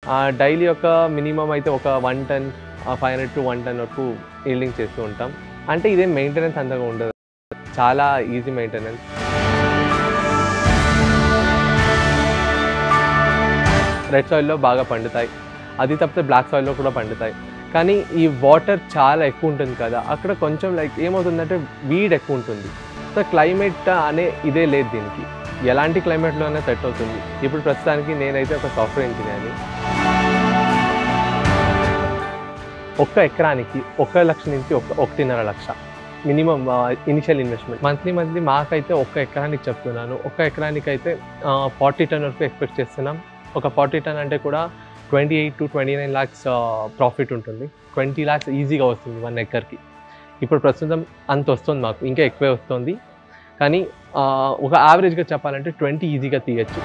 daily ఒక minimum అయితే ఒక one ton five hundred to one ton వరకు ఈల్డింగ్ చేస్తూ ఉంటాం అంటే ఇదేం మెయింటెనెన్స్ అంతగా ఉండదు చాలా ఈజీ మెయింటెనెన్స్ రెడ్ సాయిల్లో బాగా పండుతాయి అది తప్పితే బ్లాక్ సాయిల్లో కూడా పండుతాయి కానీ ఈ వాటర్ చాలా ఎక్కువ ఉంటుంది కదా అక్కడ కొంచెం లైక్ ఏమవుతుందంటే వీడ్ ఎక్కువ ఉంటుంది సో క్లైమేట్ అనే ఇదే లేదు దీనికి ఎలాంటి క్లైమేట్లోనే సెట్ అవుతుంది ఇప్పుడు ప్రస్తుతానికి నేనైతే ఒక సాఫ్ట్వేర్ ఇంజనీర్ని ఒక్క ఎకరానికి ఒక్క లక్ష నుంచి ఒక ఒకటిన్నర లక్ష minimum initial investment monthly monthly మాకైతే ఒక్క ఎకరానికి చెప్తున్నాను ఒక్క ఎకరానికి అయితే ఫార్టీ టన్ వరకు ఎక్స్పెక్ట్ చేస్తున్నాం ఒక ఫార్టీ టన్ అంటే కూడా twenty eight to twenty nine lakhs profit ఉంటుంది ట్వంటీ ల్యాక్స్ ఈజీగా వస్తుంది వన్ ఎకర్కి ఇప్పుడు ప్రస్తుతం అంత వస్తుంది మాకు ఇంకా ఎక్కువే వస్తుంది కానీ ఆ, ఒక యావరేజ్గా చెప్పాలంటే ట్వంటీ ఈజీగా తీయచ్చు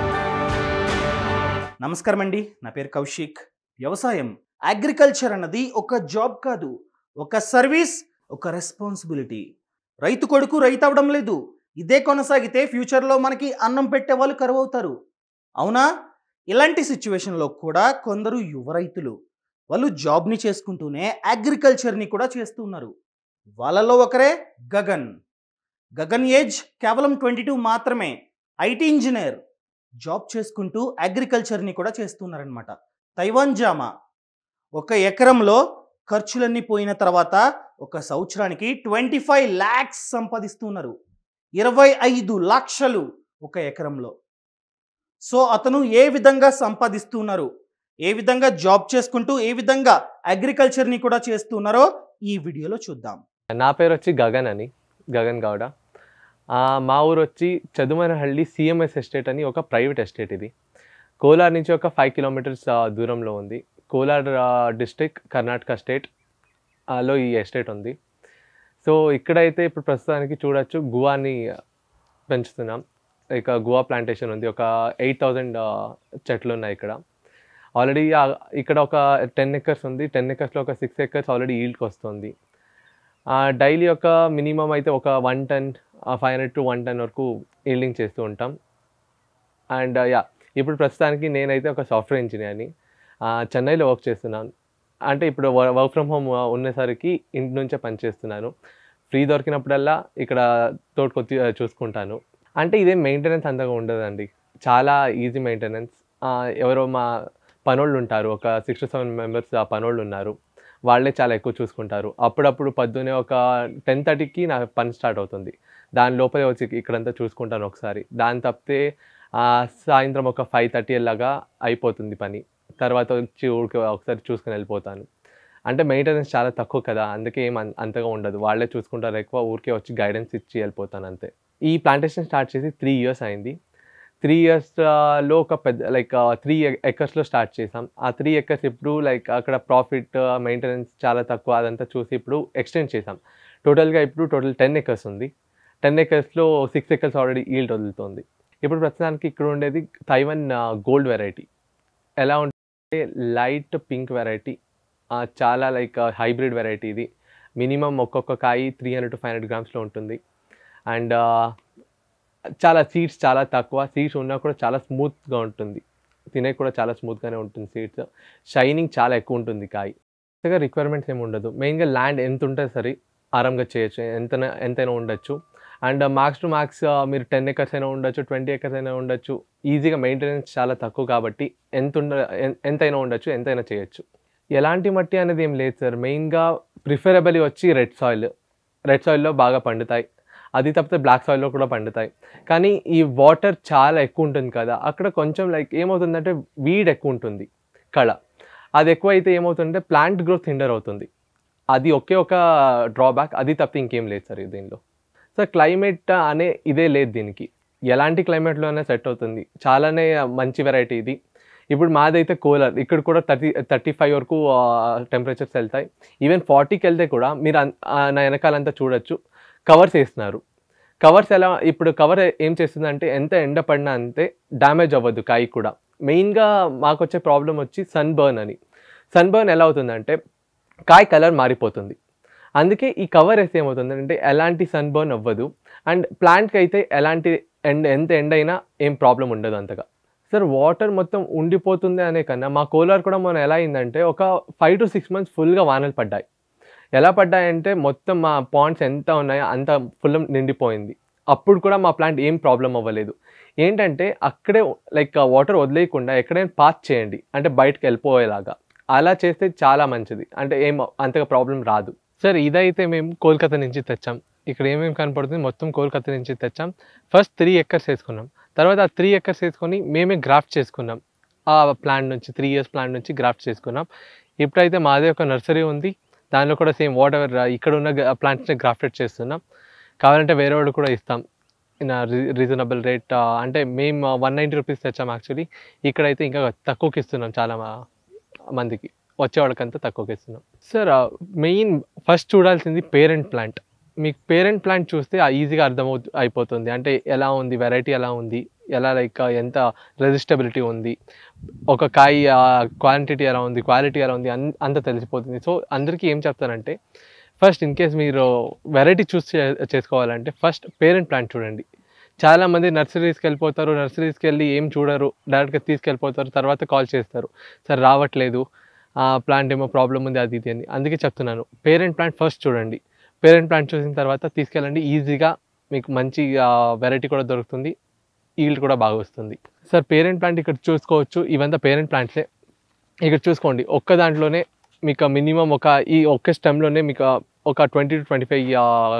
నమస్కారం అండి నా పేరు కౌశిక్ వ్యవసాయం అగ్రికల్చర్ అన్నది ఒక జాబ్ కాదు ఒక సర్వీస్ ఒక రెస్పాన్సిబిలిటీ రైతు కొడుకు రైతు అవడం లేదు ఇదే కొనసాగితే ఫ్యూచర్లో మనకి అన్నం పెట్టే వాళ్ళు కరువు అవుతారు అవునా ఇలాంటి సిచ్యువేషన్లో కూడా కొందరు యువ రైతులు వాళ్ళు జాబ్ని చేసుకుంటూనే అగ్రికల్చర్ని కూడా చేస్తున్నారు వాళ్ళలో ఒకరే గగన్ గగన్ ఏజ్ కేవలం ట్వంటీ టూ మాత్రమే ఐటీ ఇంజనీర్ జాబ్ చేసుకుంటూ అగ్రికల్చర్ని కూడా చేస్తున్నారనమాట తైవాన్ జామా ఒక ఎకరంలో ఖర్చులన్నీ పోయిన తర్వాత ఒక సంవత్సరానికి ట్వంటీ ఫైవ్ ల్యాక్స్ సంపాదిస్తున్నారు ఇరవై ఐదు లక్షలు ఒక ఎకరంలో సో అతను ఏ విధంగా సంపాదిస్తున్నారు ఏ విధంగా జాబ్ చేసుకుంటూ ఏ విధంగా అగ్రికల్చర్ని కూడా చేస్తున్నారో ఈ వీడియోలో చూద్దాం నా పేరు వచ్చి గగన్ అని గగన్ గౌడ ఆ, మా ఊరు వచ్చి చదుమనహಳ್ಳಿ సిఎంఎస్ ఎస్టేట్ అని ఒక ప్రైవేట్ ఎస్టేట్ ఇది కోలార్ నుంచి ఒక ఫైవ్ కిలోమీటర్స్ ఆ, దూరంలో ఉంది కోలార్ డిస్ట్రిక్ట్ కర్ణాటక స్టేట్ ఆ, లో ఈ ఎస్టేట్ ఉంది సో ఇక్కడైతే ఇప్పుడు ప్రస్తుతానికి చూడొచ్చు గువాని పెంచుతున్నాం ఇక గువా ప్లాంటేషన్ ఉంది ఒక ఎయిట్ థౌజండ్ చెట్లు ఉన్నాయి ఇక్కడ ఆల్రెడీ ఇక్కడ ఒక టెన్ ఎకర్స్ ఉంది టెన్ ఎకర్స్లో ఒక సిక్స్ ఎకర్స్ ఆల్రెడీ ఈల్డ్కి వస్తుంది డైలీ ఒక మినిమం అయితే ఒక one ton five hundred to one ton వరకు ఈల్డింగ్ చేస్తూ ఉంటాం అండ్ యా ఇప్పుడు ప్రస్తుతానికి నేనైతే ఒక సాఫ్ట్వేర్ ఇంజనీర్ని చెన్నైలో వర్క్ చేస్తున్నాను అంటే ఇప్పుడు వర్క్ ఫ్రమ్ హోమ్ ఉన్నసరికి ఇంటి నుంచే పనిచేస్తున్నాను ఫ్రీ దొరికినప్పుడల్లా ఇక్కడ తోటకొచ్చి ఆ, చూసుకుంటాను అంటే ఇదేం మెయింటెనెన్స్ అంతగా ఉండదండి చాలా ఈజీ మెయింటెనెన్స్ ఎవరో మా పనోళ్ళు ఉంటారు ఒక సిక్స్ టు సెవెన్ మెంబర్స్ ఆ పనోళ్ళు ఉన్నారు వాళ్ళే చాలా ఎక్కువ చూసుకుంటారు అప్పుడప్పుడు పొద్దునే ఒక టెన్ థర్టీకి నా పని స్టార్ట్ అవుతుంది దాని లోపలే వచ్చి ఇక్కడంతా చూసుకుంటాను ఒకసారి దాని తప్పితే ఆ, సాయంత్రం ఒక ఫైవ్ థర్టీ లాగా అయిపోతుంది పని తర్వాత వచ్చి ఊరికి ఒకసారి చూసుకుని వెళ్ళిపోతాను అంటే మెయింటెనెన్స్ చాలా తక్కువ కదా అందుకే ఏం అన్- అంతగా ఉండదు వాళ్ళే చూసుకుంటారు ఎక్కువ ఊరికే వచ్చి గైడెన్స్ ఇచ్చి వెళ్ళిపోతాను అంతే ఈ ప్లాంటేషన్ స్టార్ట్ చేసి త్రీ ఇయర్స్ అయింది త్రీ ఇయర్స్లో ఒక పెద్ద లైక్ త్రీ ఎకర్స్లో స్టార్ట్ చేసాం ఆ త్రీ ఎకర్స్ ఇప్పుడు లైక్ అక్కడ ప్రాఫిట్ మెయింటెనెన్స్ చాలా తక్కువ అదంతా చూసి ఇప్పుడు ఎక్స్టెండ్ చేసాం టోటల్గా ఇప్పుడు టోటల్ టెన్ ఎకర్స్ ఉంది టెన్ ఎకర్స్లో సిక్స్ ఎకర్స్ ఆల్రెడీ ఈల్డ్ వదులుతుంది ఇప్పుడు ప్రస్తుతానికి ఇక్కడ ఉండేది తైవన్ గోల్డ్ వెరైటీ ఎలా ఉంటుంది లైట్ పింక్ వెరైటీ చాలా లైక్ హైబ్రిడ్ వెరైటీ ఇది మినిమం ఒక్కొక్క కాయ three hundred to five hundred గ్రామ్స్లో ఉంటుంది అండ్ చాలా సీడ్స్ చాలా తక్కువ సీడ్స్ ఉన్నా కూడా చాలా స్మూత్గా ఉంటుంది తినే కూడా చాలా స్మూత్గానే ఉంటుంది సీడ్స్ షైనింగ్ చాలా ఎక్కువ ఉంటుంది కాయ పెద్దగా రిక్వైర్మెంట్స్ ఏమి ఉండదు మెయిన్గా ల్యాండ్ ఎంత ఉంటే సరే ఆరాంగా చేయొచ్చు ఎంత ఎంతైనా ఉండొచ్చు అండ్ మార్క్స్ టు మార్క్స్ మీరు టెన్ ఎకర్స్ అయినా ఉండొచ్చు ట్వంటీ ఎకర్స్ అయినా ఉండొచ్చు ఈజీగా మెయింటెనెన్స్ చాలా తక్కువ కాబట్టి ఎంత ఉండ ఎన్- ఎంతైనా ఉండొచ్చు ఎంతైనా చేయొచ్చు ఎలాంటి మట్టి అనేది ఏం లేదు సార్ మెయిన్గా ప్రిఫరబుల్ వచ్చి రెడ్ సాయిల్ రెడ్ సాయిల్లో బాగా పండుతాయి అది తప్పితే బ్లాక్ సాయిల్లో కూడా పండుతాయి కానీ ఈ వాటర్ చాలా ఎక్కువ ఉంటుంది కదా అక్కడ కొంచెం లైక్ ఏమవుతుందంటే వీడ్ ఎక్కువ ఉంటుంది కళ అది ఎక్కువ అయితే ఏమవుతుందంటే ప్లాంట్ గ్రోత్ హిండర్ అవుతుంది అది ఒకే ఒక డ్రాబ్యాక్ అది తప్పితే ఇంకేం లేదు సార్ దీనిలో సార్ క్లైమేట్ అనే ఇదే లేదు దీనికి ఎలాంటి క్లైమేట్లోనే సెట్ అవుతుంది చాలానే మంచి వెరైటీ ఇది ఇప్పుడు మాదైతే కూలర్ ఇక్కడ కూడా థర్టీ థర్టీ ఫైవ్ వరకు టెంపరేచర్స్ వెళ్తాయి ఈవెన్ ఫార్టీకి వెళ్తే కూడా మీరు అన్- ఆ, నా వెనకాలంతా చూడొచ్చు కవర్స్ వేస్తున్నారు కవర్స్ ఎలా ఇప్పుడు కవర్ ఏం చేస్తుందంటే ఎంత ఎండ పడినా అంతే డ్యామేజ్ అవ్వదు కాయ కూడా మెయిన్గా మాకు వచ్చే ప్రాబ్లం వచ్చి సన్ బర్న్ అని సన్ బర్న్ ఎలా అవుతుందంటే కాయ కలర్ మారిపోతుంది అందుకే ఈ కవర్ వేస్తే ఏమవుతుందంటే ఎలాంటి సన్ బర్న్ అవ్వదు అండ్ ప్లాంట్కి అయితే ఎలాంటి ఎండ్ ఎంత ఎండ్ అయినా ఏం ప్రాబ్లం ఉండదు అంతగా సార్ వాటర్ మొత్తం ఉండిపోతుంది అనే కన్నా మా కోలార్ కూడా మొన్న ఎలా అయిందంటే ఒక ఫైవ్ టు సిక్స్ మంత్స్ ఫుల్గా వానలు పడ్డాయి ఎలా పడ్డాయంటే మొత్తం మా పాండ్స్ ఎంత ఉన్నాయో అంత ఫుల్ నిండిపోయింది అప్పుడు కూడా మా ప్లాంట్ ఏం ప్రాబ్లం అవ్వలేదు ఏంటంటే అక్కడే లైక్ వాటర్ వదిలేయకుండా ఎక్కడైనా పాస్ చేయండి అంటే బయటకు వెళ్ళిపోయేలాగా అలా చేస్తే చాలా మంచిది అంటే ఏం అంతగా ప్రాబ్లం రాదు సార్ ఇదైతే మేము కోల్కతా నుంచి తెచ్చాం ఇక్కడ ఏమేమి కనపడుతుంది మొత్తం కోల్కతా నుంచి తెచ్చాం ఫస్ట్ త్రీ ఎక్కర్స్ వేసుకున్నాం తర్వాత ఆ త్రీ ఎక్కర్స్ వేసుకొని మేమే గ్రాఫ్ట్ చేసుకున్నాం ఆ ప్లాంట్ నుంచి త్రీ ఇయర్స్ ప్లాంట్ నుంచి గ్రాఫ్ట్ చేసుకున్నాం ఇప్పుడైతే మాదే ఒక నర్సరీ ఉంది దానిలో కూడా సేమ్ వాట్ ఎవర్ ఇక్కడ ఉన్న ప్లాంట్స్ని గ్రాఫ్టెడ్ చేస్తున్నాం కావాలంటే వేరే వాళ్ళు కూడా ఇస్తాం ఇన్ రీజనబుల్ రేట్ అంటే మేము వన్ నైంటీ రూపీస్ తెచ్చాం యాక్చువల్లీ ఇక్కడైతే ఇంకా తక్కువకి ఇస్తున్నాం చాలా మా- మందికి వచ్చే వాళ్ళకంతా తక్కువకి ఇస్తున్నాం సార్ మెయిన్ ఫస్ట్ చూడాల్సింది పేరెంట్ ప్లాంట్ మీకు పేరెంట్ ప్లాంట్ చూస్తే ఈజీగా అర్థమవుతు అయిపోతుంది అంటే ఎలా ఉంది వెరైటీ ఎలా ఉంది ఎలా లైక్ ఎంత రెసిస్టబిలిటీ ఉంది ఒక కాయ క్వాంటిటీ ఎలా ఉంది క్వాలిటీ ఎలా ఉంది అన్- అంత తెలిసిపోతుంది సో అందరికీ ఏం చెప్తానంటే ఫస్ట్ ఇన్ కేస్ మీరు వెరైటీ చూస్ చే- చేసుకోవాలంటే ఫస్ట్ పేరెంట్ ప్లాంట్ చూడండి చాలా మంది నర్సరీస్కి వెళ్ళిపోతారు నర్సరీస్కి వెళ్ళి ఏం చూడరు డైరెక్ట్గా తీసుకెళ్ళిపోతారు తర్వాత కాల్ చేస్తారు సార్ రావట్లేదు ప్లాంట్ ఏమో ప్రాబ్లం ఉంది అది ఇది అని అందుకే చెప్తున్నాను పేరెంట్ ప్లాంట్ ఫస్ట్ చూడండి పేరెంట్ ప్లాంట్ చూసిన తర్వాత తీసుకెళ్ళండి ఈజీగా మీకు మంచి వెరైటీ కూడా దొరుకుతుంది ఈల్డ్ కూడా బాగా వస్తుంది సార్ పేరెంట్ ప్లాంట్ ఇక్కడ చూసుకోవచ్చు ఇవంతా పేరెంట్ ప్లాంట్సే ఇక్కడ చూసుకోండి ఒక్క దాంట్లోనే మీకు మినిమం ఒక ఈ ఒక్క స్టెమ్లోనే మీకు ఒక twenty to twenty five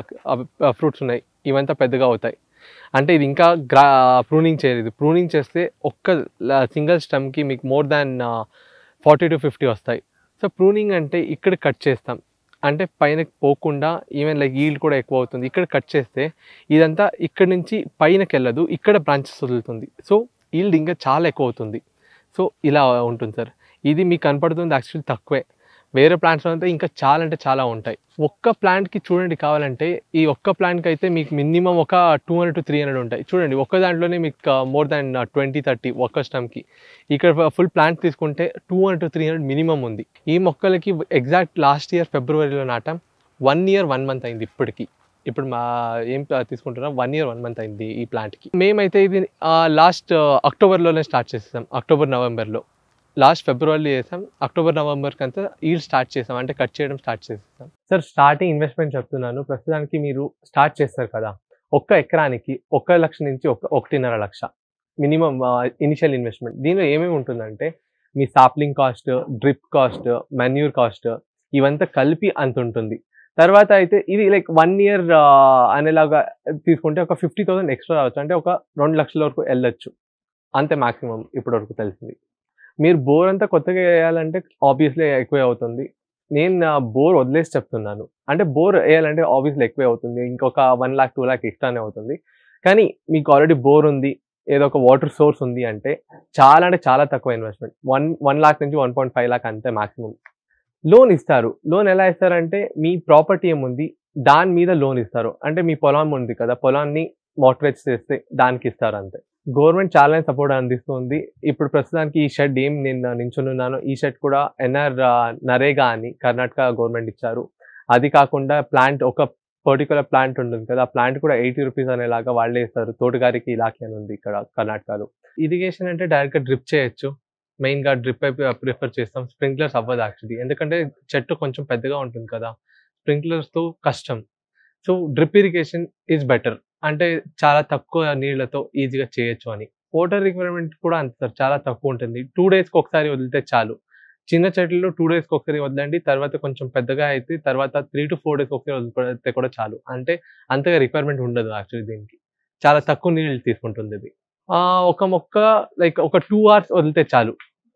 fruits ఉన్నాయి ఇవంతా పెద్దగా అవుతాయి అంటే ఇది ఇంకా గ్రా ప్రూనింగ్ చేయలేదు ప్రూనింగ్ చేస్తే ఒక్క సింగిల్ స్టెమ్కి మీకు more than forty to fifty వస్తాయి సో ప్రూనింగ్ అంటే ఇక్కడ కట్ చేస్తాం అంటే పైన పోకుండా ఈవెన్ లైక్ ఈల్డ్ కూడా ఎక్కువ అవుతుంది ఇక్కడ కట్ చేస్తే ఇదంతా ఇక్కడ నుంచి పైనకి వెళ్ళదు ఇక్కడ బ్రాంచెస్ వదులుతుంది సో ఈల్డ్ ఇంకా చాలా ఎక్కువ అవుతుంది సో ఇలా ఉంటుంది సార్ ఇది మీకు కనపడుతుంది యాక్చువల్లీ తక్కువే వేరే ప్లాంట్స్ అంతా ఇంకా చాలా అంటే చాలా ఉంటాయి ఒక్క ప్లాంట్కి చూడండి కావాలంటే ఈ ఒక్క ప్లాంట్కి అయితే మీకు మినిమం ఒక two hundred to three hundred ఉంటాయి చూడండి ఒక్క దాంట్లోనే మీకు మోర్ దాన్ ట్వంటీ థర్టీ ఒక్క స్టమ్కి ఇక్కడ ఫుల్ ప్లాంట్ తీసుకుంటే two hundred to three hundred minimum ఉంది ఈ మొక్కలకి ఎగ్జాక్ట్ లాస్ట్ ఇయర్ ఫిబ్రవరిలో నాటాం వన్ ఇయర్ వన్ మంత్ అయింది ఇప్పటికి ఇప్పుడు మా ఏం తీసుకుంటున్నాం వన్ ఇయర్ వన్ మంత్ అయింది ఈ ప్లాంట్కి మేమైతే ఇది లాస్ట్ అక్టోబర్లోనే స్టార్ట్ చేసేసాం అక్టోబర్ నవంబర్లో లాస్ట్ ఫిబ్రవరిలో చేసాం అక్టోబర్ నవంబర్కి అంతా ఈడ్ స్టార్ట్ చేసాం అంటే కట్ చేయడం స్టార్ట్ చేసేసాం సార్ స్టార్టింగ్ ఇన్వెస్ట్మెంట్ చెప్తున్నాను ప్రస్తుతానికి మీరు స్టార్ట్ చేస్తారు కదా ఒక్క ఎకరానికి ఒక్క లక్ష నుంచి ఒక ఒకటిన్నర లక్ష మినిమం ఇనిషియల్ ఇన్వెస్ట్మెంట్ దీనిలో ఏమేమి ఉంటుందంటే మీ sapling cost drip cost manure cost ఇవంతా కలిపి అంత ఉంటుంది తర్వాత అయితే ఇది లైక్ వన్ ఇయర్ అనేలాగా తీసుకుంటే ఒక ఫిఫ్టీ థౌసండ్ ఎక్స్ట్రా రావచ్చు అంటే ఒక రెండు లక్షల వరకు వెళ్ళొచ్చు అంతే మాక్సిమం ఇప్పటి వరకు తెలిసింది మీరు బోర్ అంతా కొత్తగా వేయాలంటే ఆబ్వియస్లీ ఎక్కువే అవుతుంది నేను నా బోర్ వదిలేసి చెప్తున్నాను అంటే బోర్ వేయాలంటే ఆబ్వియస్లీ ఎక్కువే అవుతుంది ఇంకొక వన్ లాక్ టూ లాక్ ఎక్స్ట్రానే అవుతుంది కానీ మీకు ఆల్రెడీ బోర్ ఉంది ఏదో ఒక వాటర్ సోర్స్ ఉంది అంటే చాలా అంటే చాలా తక్కువ ఇన్వెస్ట్మెంట్ వన్ వన్ లాక్ నుంచి వన్ పాయింట్ ఫైవ్ లాక్ అంతే మాక్సిమం లోన్ ఇస్తారు లోన్ ఎలా ఇస్తారంటే మీ ప్రాపర్టీ ఏముంది దాని మీద లోన్ ఇస్తారు అంటే మీ పొలం ఉంది కదా పొలాన్ని మోటరేజ్ చేస్తే దానికి ఇస్తారు అంతే గవర్నమెంట్ చాలా సపోర్ట్ అందిస్తుంది ఇప్పుడు ప్రస్తుతానికి ఈ షెడ్ ఏం నేను నించున్నాను ఈ షెడ్ కూడా ఎన్ఆర్ నరేగా అని కర్ణాటక గవర్నమెంట్ ఇచ్చారు అది కాకుండా ప్లాంట్ ఒక పర్టికులర్ ప్లాంట్ ఉంటుంది కదా ఆ ప్లాంట్ కూడా ఎయిటీ రూపీస్ అనేలాగా వాళ్ళే ఇస్తారు తోటగారికి ఇలాఖ అని ఉంది ఇక్కడ కర్ణాటకలో ఇరిగేషన్ అంటే డైరెక్ట్గా డ్రిప్ చేయొచ్చు మెయిన్గా డ్రిప్ అయిపోయి ప్రిఫర్ చేస్తాం స్ప్రింక్లర్స్ అవ్వదు యాక్చువల్లీ ఎందుకంటే చెట్టు కొంచెం పెద్దగా ఉంటుంది కదా స్ప్రింక్లర్స్తో కష్టం so drip irrigation is better అంటే చాలా తక్కువ నీళ్లతో ఈజీగా చేయొచ్చు అని వాటర్ రిక్వైర్మెంట్ కూడా అంత సార్ చాలా తక్కువ ఉంటుంది టూ డేస్కి ఒకసారి వదిలితే చాలు చిన్న చెట్లలో టూ డేస్కి ఒకసారి వదలండి తర్వాత కొంచెం పెద్దగా అయితే తర్వాత త్రీ టు ఫోర్ డేస్కి ఒకసారి వదిలితే కూడా చాలు అంటే అంతగా రిక్వైర్మెంట్ ఉండదు యాక్చువల్లీ దీనికి చాలా తక్కువ నీళ్ళు తీసుకుంటుంది ఇది ఆ, ఒక మొక్క లైక్ ఒక టూ అవర్స్ వదిలితే చాలు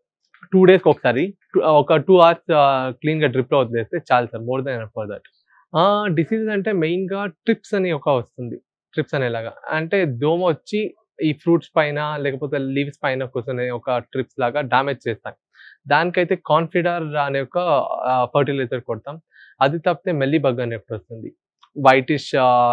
టూ డేస్కి ఒకసారి Two- ఒక టూ అవర్స్ క్లీన్గా డ్రిప్లో వదిలేస్తే చాలు sir more than for that disease అంటే మెయిన్గా ట్రిప్స్ అని ఒక వస్తుంది ట్రిప్స్ అనేలాగా అంటే దోమ వచ్చి ఈ ఫ్రూట్స్ పైన లేకపోతే లీవ్స్ పైన కూర్చొని ఒక ట్రిప్స్ లాగా డామేజ్ చేస్తాయి దానికైతే కాన్ఫిడర్ అనే ఒక ఫర్టిలైజర్ కొడతాం అది తప్పితే మెల్లి బగ్ అనే ఒకటి వస్తుంది వైటిష్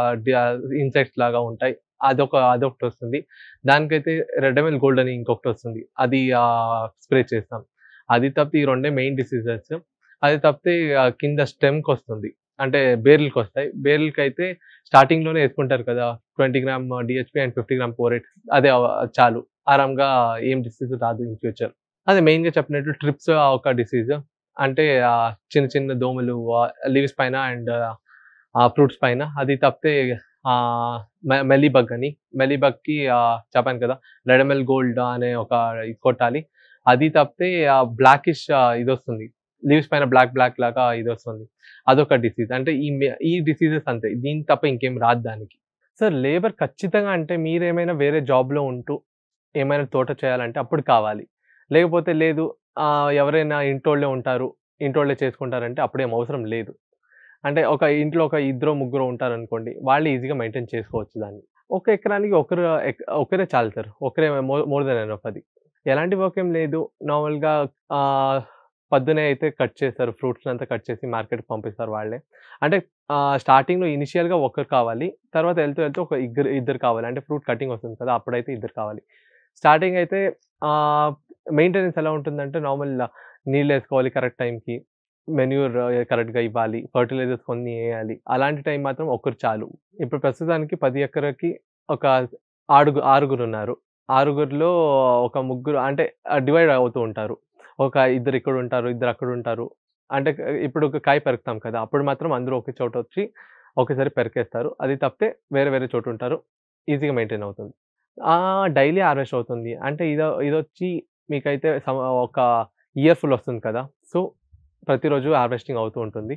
ఇన్సెక్ట్స్ లాగా ఉంటాయి అదొక అదొకటి వస్తుంది దానికైతే రెడమెల్ గోల్డ్ అని ఇంకొకటి వస్తుంది అది స్ప్రే చేస్తాం అది తప్పితే ఈ రెండే మెయిన్ డిసీజెస్ అది తప్పితే ఆ, కింద స్టెమ్కి వస్తుంది అంటే బేర్లకి వస్తాయి బేర్లకి అయితే స్టార్టింగ్లోనే వేసుకుంటారు కదా twenty gram DHP and fifty gram phorate అదే అవ- చాలు ఆరాంగా ఏం డిసీజ్ రాదు ఇన్ ఫ్యూచర్ అదే మెయిన్గా చెప్పినట్టు ట్రిప్స్ ఒక డిసీజ్ అంటే ఆ, చిన్న చిన్న దోమలు లీవ్స్ పైన అండ్ ఫ్రూట్స్ పైన అది తప్పితే మెలీబగ్ అని మెలీబగ్కి చెప్పాను కదా రెడమెల్ గోల్డ్ అనే ఒక ఇది కొట్టాలి అది తప్పితే బ్లాకిష్ ఇది వస్తుంది లీవ్స్ పైన బ్లాక్ బ్లాక్ లాగా ఇది వస్తుంది అదొక డిసీజ్ అంటే ఈ మే- ఈ డిసీజెస్ అంతే దీని తప్ప ఇంకేం రాదు దానికి సార్ లేబర్ ఖచ్చితంగా అంటే మీరు ఏమైనా వేరే జాబ్లో ఉంటూ ఏమైనా తోట చేయాలంటే అప్పుడు కావాలి లేకపోతే లేదు ఆ, ఎవరైనా ఇంటోళ్ళే ఉంటారు ఇంటోళ్ళే చేసుకుంటారంటే అప్పుడేం అవసరం లేదు అంటే ఒక ఇంట్లో ఒక ఇద్దరు ముగ్గురు ఉంటారు అనుకోండి వాళ్ళు ఈజీగా మెయింటైన్ చేసుకోవచ్చు దాన్ని ఒక ఎకరానికి ఒకరు ఎక్- ఒకరే చాలుతారు ఒకరే మోర్ దెన్ ఎనఫ్ అది ఎలాంటి వర్క్ ఏం లేదు నార్మల్గా పొద్దునే అయితే కట్ చేస్తారు ఫ్రూట్స్ అంతా కట్ చేసి మార్కెట్కి పంపిస్తారు వాళ్ళే అంటే స్టార్టింగ్లో ఇనిషియల్గా ఒకరు కావాలి తర్వాత వెళ్తూ వెళ్తూ ఒక ఇద్దరు ఇద్దరు కావాలి అంటే ఫ్రూట్ కటింగ్ వస్తుంది కదా అప్పుడైతే ఇద్దరు కావాలి స్టార్టింగ్ అయితే మెయింటెనెన్స్ ఎలా ఉంటుందంటే నార్మల్ నీళ్ళు వేసుకోవాలి కరెక్ట్ టైంకి మెన్యూర్ కరెక్ట్గా ఇవ్వాలి ఫర్టిలైజర్స్ కొన్ని వేయాలి అలాంటి టైం మాత్రం ఒకరు చాలు ఇప్పుడు ప్రస్తుతానికి పది ఎకరకి ఒక ఆడుగు ఆరుగురు ఉన్నారు ఆరుగురిలో ఒక ముగ్గురు అంటే డివైడ్ అవుతూ ఉంటారు ఒక ఇద్దరు ఇక్కడ ఉంటారు ఇద్దరు అక్కడ ఉంటారు అంటే ఇప్పుడు ఒక కాయ పెరుకుతాం కదా అప్పుడు మాత్రం అందరూ ఒకే చోట వచ్చి ఒకేసారి పెరికేస్తారు అది తప్పితే వేరే వేరే చోటు ఉంటారు ఈజీగా మెయింటైన్ అవుతుంది డైలీ హార్వెస్ట్ అవుతుంది అంటే ఇది ఇది వచ్చి మీకైతే సమ- ఒక ఇయర్ ఫుల్ వస్తుంది కదా సో ప్రతిరోజు హార్వెస్టింగ్ అవుతూ ఉంటుంది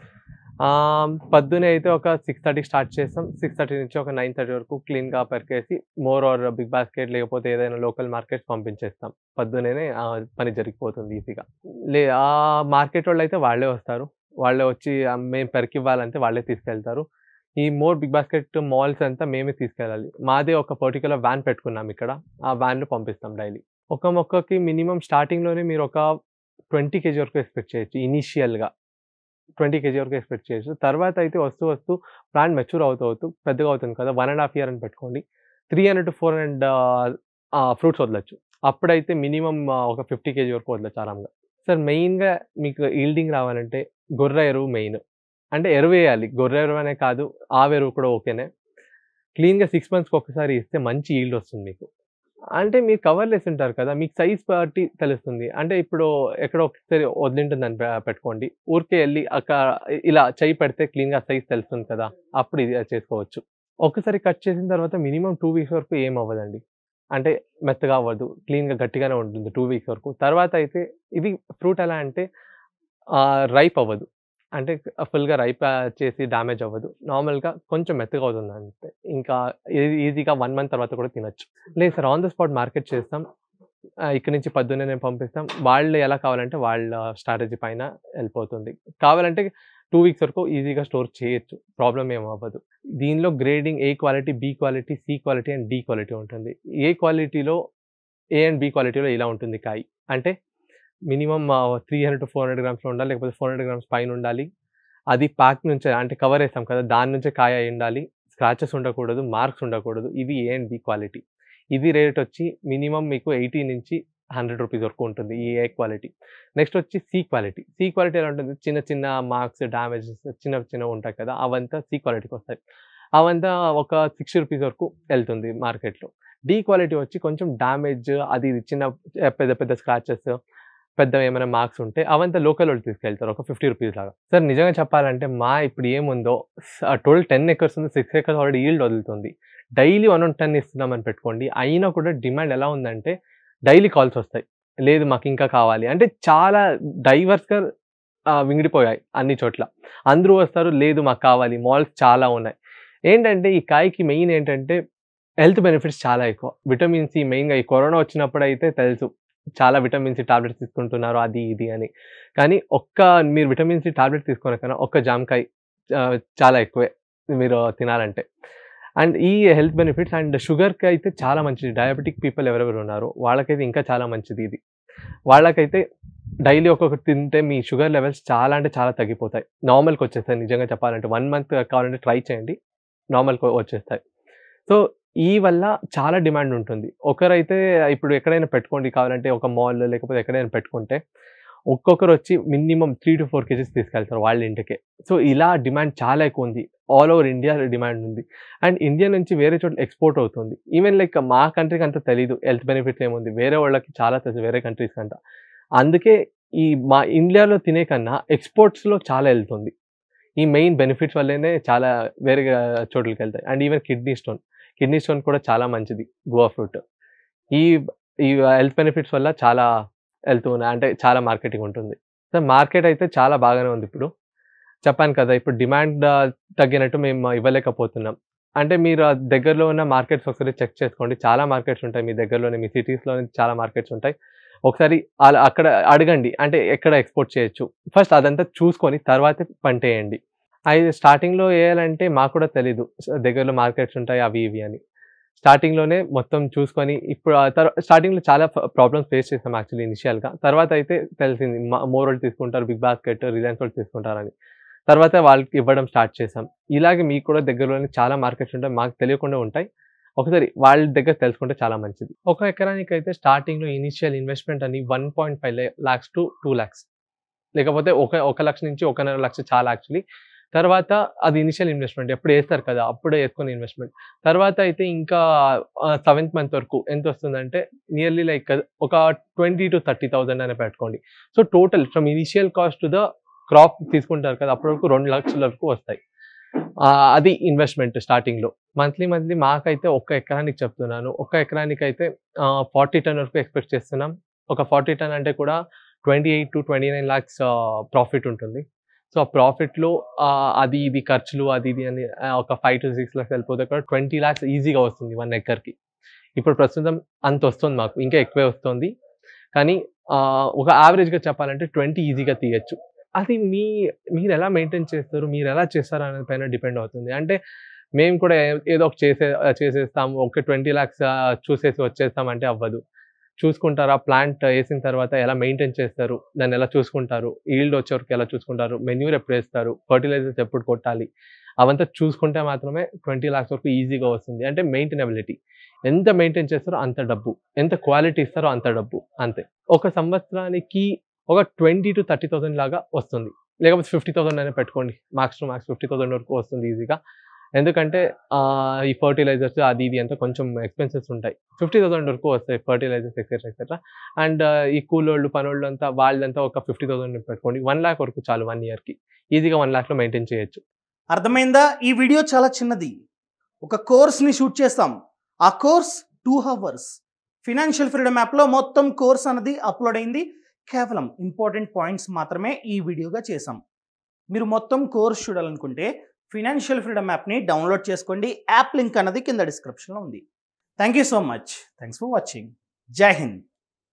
ఆ, పొద్దునే అయితే ఒక సిక్స్ థర్టీకి స్టార్ట్ చేస్తాం సిక్స్ థర్టీ నుంచి ఒక నైన్ థర్టీ వరకు క్లీన్గా పెరికేసి మోర్ ఆర్ బిగ్ బాస్కెట్ లేకపోతే ఏదైనా లోకల్ మార్కెట్ పంపించేస్తాం పొద్దునే ఆ పని జరిగిపోతుంది ఈజీగా లే ఆ మార్కెట్ వాళ్ళు అయితే వాళ్ళే వస్తారు వాళ్ళే వచ్చి ఆ, మేము పెరికివ్వాలంటే వాళ్ళే తీసుకెళ్తారు ఈ మోర్ బిగ్ బాస్కెట్ మాల్స్ అంతా మేమే తీసుకెళ్ళాలి మాదే ఒక పర్టికులర్ వ్యాన్ పెట్టుకున్నాం ఇక్కడ ఆ వ్యాన్లో పంపిస్తాం డైలీ ఒక మొక్కకి మినిమం స్టార్టింగ్లోనే మీరు ఒక ట్వంటీ కేజీ వరకు ఎక్స్పెక్ట్ చేయొచ్చు ఇనీషియల్గా ట్వంటీ కేజీ వరకు ఎక్స్పెక్ట్ చేయొచ్చు తర్వాత అయితే వస్తూ వస్తూ ప్లాంట్ మెచ్యూర్ అవుతూ అవుతూ పెద్దగా అవుతుంది కదా వన్ అండ్ హాఫ్ ఇయర్ అని పెట్టుకోండి three hundred to four hundred fruits వదలచ్చు అప్పుడైతే మినిమం ఒక ఫిఫ్టీ కేజీ వరకు వదలచ్చు ఆరాంగా సార్ మెయిన్గా మీకు ఈల్డింగ్ రావాలంటే గొర్రె ఎరువు మెయిన్ అంటే ఎరువు వేయాలి గొర్రె ఎరువు అనే కాదు ఆవు ఎరువు కూడా ఓకేనే క్లీన్గా సిక్స్ మంత్స్కి ఒకసారి ఇస్తే మంచి ఈల్డ్ వస్తుంది మీకు అంటే మీరు కవర్ వేసి ఉంటారు కదా మీకు సైజ్ బట్టి తెలుస్తుంది అంటే ఇప్పుడు ఎక్కడో ఒకసారి వదిలింటుందని పె- పెట్టుకోండి ఊరికే వెళ్ళి అక్కడ ఇలా చేయి పెడితే క్లీన్గా సైజ్ తెలుస్తుంది కదా అప్పుడు ఇది చేసుకోవచ్చు ఒకసారి కట్ చేసిన తర్వాత మినిమం టూ వీక్స్ వరకు ఏం అవ్వదండి అంటే మెత్తగా అవ్వదు క్లీన్గా గట్టిగానే ఉంటుంది టూ వీక్స్ వరకు తర్వాత అయితే ఇది ఫ్రూట్ ఎలా అంటే రైప్ అవ్వదు అంటే ఫుల్గా రైప్ చేసి డ్యామేజ్ అవ్వదు నార్మల్గా కొంచెం మెత్తగా అవుతుంది అంతే ఇంకా ఇది ఈజీగా వన్ మంత్ తర్వాత కూడా తినొచ్చు లేదు sir on the spot market చేస్తాం ఆ, ఇక్కడ నుంచి పొద్దున్నే నేను పంపిస్తాం వాళ్ళు ఎలా కావాలంటే వాళ్ళ స్ట్రాటజీ పైన వెళ్ళిపోతుంది కావాలంటే టూ వీక్స్ వరకు ఈజీగా స్టోర్ చేయొచ్చు ప్రాబ్లం ఏం అవ్వదు దీనిలో grading A quality B quality C quality and D quality ఉంటుంది ఏ క్వాలిటీలో ఏ అండ్ బి క్వాలిటీలో ఇలా ఉంటుంది కాయ అంటే minimum three hundred to four hundred గ్రామ్స్లో ఉండాలి లేకపోతే ఫోర్ హండ్రెడ్ గ్రామ్స్ పైన ఉండాలి అది ప్యాక్ నుంచి అంటే కవర్ వేస్తాం కదా దాని నుంచే కాయ అయి ఉండాలి స్క్రాచెస్ ఉండకూడదు మార్క్స్ ఉండకూడదు ఇది ఏ అండ్ బి క్వాలిటీ ఇది రేట్ వచ్చి మినిమం మీకు ఎయిటీ నుంచి హండ్రెడ్ రూపీస్ వరకు ఉంటుంది ఈ ఏ క్వాలిటీ నెక్స్ట్ వచ్చి సి క్వాలిటీ సి క్వాలిటీ ఎలా ఉంటుంది చిన్న చిన్న మార్క్స్ డ్యామేజెస్ చిన్న చిన్న ఉంటాయి కదా అవంతా సి క్వాలిటీకి వస్తాయి అవంతా ఒక సిక్స్టీ రూపీస్ వరకు వెళ్తుంది మార్కెట్లో డి క్వాలిటీ వచ్చి కొంచెం డ్యామేజ్ అది ఇది చిన్న పెద్ద పెద్ద స్క్రాచెస్ పెద్ద ఏమైనా మార్క్స్ ఉంటే అవంతా లోకల్ వాళ్ళు తీసుకెళ్తారు ఒక ఫిఫ్టీ రూపీస్ లాగా సార్ నిజంగా చెప్పాలంటే మా ఇప్పుడు ఏముందో టోటల్ టెన్ ఎకర్స్ ఉంది సిక్స్ ఎకర్స్ ఆల్రెడీ ఈల్డ్ వదులుతుంది డైలీ వన్ వన్ టెన్ ఇస్తున్నామని పెట్టుకోండి అయినా కూడా డిమాండ్ ఎలా ఉందంటే డైలీ కాల్స్ వస్తాయి లేదు మాకు ఇంకా కావాలి అంటే చాలా డైవర్స్గా వింగిడిపోయాయి అన్ని చోట్ల అందరూ వస్తారు లేదు మాకు కావాలి మాల్స్ చాలా ఉన్నాయి ఏంటంటే ఈ కాయకి మెయిన్ ఏంటంటే హెల్త్ బెనిఫిట్స్ చాలా ఎక్కువ విటమిన్ సి మెయిన్గా ఈ కరోనా వచ్చినప్పుడు అయితే తెలుసు చాలా విటమిన్ సి టాబ్లెట్స్ తీసుకుంటున్నారు అది ఇది అని కానీ ఒక్క మీరు విటమిన్ సి టాబ్లెట్ తీసుకునే కన్నా ఒక్క జామకాయ ఆ, చాలా ఎక్కువే మీరు తినాలంటే అండ్ ఈ హెల్త్ బెనిఫిట్స్ అండ్ షుగర్కి అయితే చాలా మంచిది డయాబెటిక్ పీపుల్ ఎవరెవరు ఉన్నారో వాళ్ళకైతే ఇంకా చాలా మంచిది ఇది వాళ్ళకైతే డైలీ ఒక్కొక్కటి తింటే మీ షుగర్ లెవెల్స్ చాలా అంటే చాలా తగ్గిపోతాయి నార్మల్కి వచ్చేస్తాయి నిజంగా చెప్పాలంటే వన్ మంత్ కావాలంటే ట్రై చేయండి నార్మల్కి వచ్చేస్తాయి సో ఈ వల్ల చాలా డిమాండ్ ఉంటుంది ఒకరైతే ఇప్పుడు ఎక్కడైనా పెట్టుకోండి కావాలంటే ఒక మాల్ లేకపోతే ఎక్కడైనా పెట్టుకుంటే ఒక్కొక్కరు వచ్చి minimum three to four KGs తీసుకెళ్తారు వాళ్ళ ఇంటికే సో ఇలా డిమాండ్ చాలా ఎక్కువ ఉంది ఆల్ ఓవర్ ఇండియా డిమాండ్ ఉంది అండ్ ఇండియా నుంచి వేరే చోట్ల ఎక్స్పోర్ట్ అవుతుంది ఈవెన్ లైక్ మా కంట్రీకి అంత తెలియదు హెల్త్ బెనిఫిట్స్ ఏముంది వేరే వాళ్ళకి చాలా తెలుసు వేరే కంట్రీస్ కంట అందుకే ఈ మా ఇండియాలో తినే కన్నా ఎక్స్పోర్ట్స్లో చాలా వెళ్తుంది ఈ మెయిన్ బెనిఫిట్స్ వల్లనే చాలా వేరే చోట్లకి వెళ్తాయి and even kidney stone kidney stone కూడా చాలా మంచిది గోవా ఫ్రూట్ ఈ ఈ హెల్త్ బెనిఫిట్స్ వల్ల చాలా వెళ్తున్నాయి అంటే చాలా మార్కెటింగ్ ఉంటుంది సో మార్కెట్ అయితే చాలా బాగానే ఉంది ఇప్పుడు చెప్పాను కదా ఇప్పుడు డిమాండ్ తగ్గినట్టు మేము ఇవ్వలేకపోతున్నాం అంటే మీరు ఆ దగ్గరలో ఉన్న మార్కెట్స్ ఒకసారి చెక్ చేసుకోండి చాలా మార్కెట్స్ ఉంటాయి మీ దగ్గరలోనే మీ సిటీస్లో చాలా మార్కెట్స్ ఉంటాయి ఒకసారి అలా అక్కడ అడగండి అంటే ఎక్కడ ఎక్స్పోర్ట్ చేయొచ్చు ఫస్ట్ అదంతా చూసుకొని తర్వాత పంట వేయండి అది స్టార్టింగ్లో వేయాలంటే మాకు కూడా తెలీదు దగ్గరలో మార్కెట్స్ ఉంటాయి అవి ఇవి అని స్టార్టింగ్లోనే మొత్తం చూసుకొని ఇప్పుడు ఆ తర్వా- స్టార్టింగ్లో చాలా ప్రాబ్లమ్స్ ఫేస్ చేసాం యాక్చువల్లీ ఇనిషియల్గా తర్వాత అయితే తెలిసింది మోర్ వాళ్ళు తీసుకుంటారు బిగ్ బాస్కెట్ రిలయన్స్ వాళ్ళు తీసుకుంటారని తర్వాత వాళ్ళకి ఇవ్వడం స్టార్ట్ చేసాం ఇలాగే మీకు కూడా దగ్గరలోనే చాలా మార్కెట్స్ ఉంటాయి మాకు తెలియకుండా ఉంటాయి ఒకసారి వాళ్ళ దగ్గర తెలుసుకుంటే చాలా మంచిది ఒక ఎకరానికి అయితే స్టార్టింగ్లో ఇనిషియల్ ఇన్వెస్ట్మెంట్ అని one point five lakhs to two lakhs లేకపోతే ఒక ఒక లక్ష నుంచి ఒకన్నర లక్ష చాలా యాక్చువల్లీ తర్వాత అది ఇనిషియల్ ఇన్వెస్ట్మెంట్ ఎప్పుడు వేస్తారు కదా అప్పుడే వేసుకుని ఇన్వెస్ట్మెంట్ తర్వాత అయితే ఇంకా సెవెంత్ మంత్ వరకు ఎంత వస్తుందంటే నియర్లీ లైక్ ఒక ట్వంటీ టు థర్టీ థౌసండ్ అనే పెట్టుకోండి so total from initial cost to the crop తీసుకుంటారు కదా అప్పటి వరకు రెండు లక్షల వరకు వస్తాయి ఆ, అది ఇన్వెస్ట్మెంట్ స్టార్టింగ్లో మంత్లీ మంత్లీ మాకైతే ఒక్క ఎకరానికి చెప్తున్నాను ఒక్క ఎకరానికి అయితే ఫార్టీ టన్ వరకు ఎక్స్పెక్ట్ చేస్తున్నాం ఒక ఫార్టీ టన్ అంటే కూడా twenty eight to twenty nine lakhs profit ఉంటుంది సో ఆ ప్రాఫిట్లో అది ఇది ఖర్చులు అది ఇది అని ఆ, ఒక ఫైవ్ టు సిక్స్ ల్యాక్స్ వెళ్ళిపోతే కూడా ట్వంటీ ల్యాక్స్ ఈజీగా వస్తుంది వన్ ఎకర్కి ఇప్పుడు ప్రస్తుతం అంత వస్తుంది మాకు ఇంకా ఎక్కువే వస్తుంది కానీ ఆ, ఒక యావరేజ్గా చెప్పాలంటే ట్వంటీ ఈజీగా తీయచ్చు అది మీ మీరు ఎలా మెయింటైన్ చేస్తారు మీరు ఎలా చేస్తారు అనే పైన డిపెండ్ అవుతుంది అంటే మేము కూడా ఏ- ఏదో ఒక చేసే చేసేస్తాము ఒక ట్వంటీ ల్యాక్స్ చూసేసి వచ్చేస్తాం అంటే అవ్వదు చూసుకుంటారా ప్లాంట్ వేసిన తర్వాత ఎలా మెయింటైన్ చేస్తారు దాన్ని ఎలా చూసుకుంటారు ఈల్డ్ వచ్చే వరకు ఎలా చూసుకుంటారు మెన్యూర్ ఎప్పుడు వేస్తారు ఫర్టిలైజర్స్ ఎప్పుడు కొట్టాలి అవంతా చూసుకుంటే మాత్రమే ట్వంటీ ల్యాక్స్ వరకు ఈజీగా వస్తుంది అంటే మెయింటైనబిలిటీ ఎంత మెయింటైన్ చేస్తారో అంత డబ్బు ఎంత క్వాలిటీ ఇస్తారో అంత డబ్బు అంతే ఒక సంవత్సరానికి ఒక ట్వంటీ టు థర్టీ థౌసండ్ లాగా వస్తుంది లేకపోతే ఫిఫ్టీ థౌసండ్ అయినా పెట్టుకోండి max to max fifty thousand వరకు వస్తుంది ఈజీగా ఎందుకంటే ఆ, ఈ ఫర్టిలైజర్స్ అది ఇది అంతా కొంచెం ఎక్స్పెన్సెస్ ఉంటాయి ఫిఫ్టీ థౌసండ్ వరకు వస్తాయి ఫర్టిలైజర్స్ ఎక్సెట్రా ఎక్సెట్రా అండ్ ఈ కూలోళ్ళు పనోళ్ళు అంతా వాళ్ళంతా ఒక ఫిఫ్టీ థౌసండ్ పెట్టుకోండి వన్ ల్యాక్ వరకు చాలు వన్ ఇయర్కి ఈజీగా వన్ ల్యాక్లో మెయింటైన్ చేయొచ్చు అర్థమైందా ఈ వీడియో చాలా చిన్నది ఒక కోర్స్ని షూట్ చేస్తాం ఆ course two hours financial freedom యాప్లో మొత్తం కోర్స్ అన్నది అప్లోడ్ అయింది కేవలం ఇంపార్టెంట్ పాయింట్స్ మాత్రమే ఈ వీడియోగా చేసాం మీరు మొత్తం కోర్స్ చూడాలనుకుంటే ఫినాన్షియల్ ఫ్రీడమ్ యాప్ని డౌన్లోడ్ చేసుకోండి యాప్ లింక్ అన్నది కింద డిస్క్రిప్షన్లో ఉంది thank you so much thanks for watching Jai Hind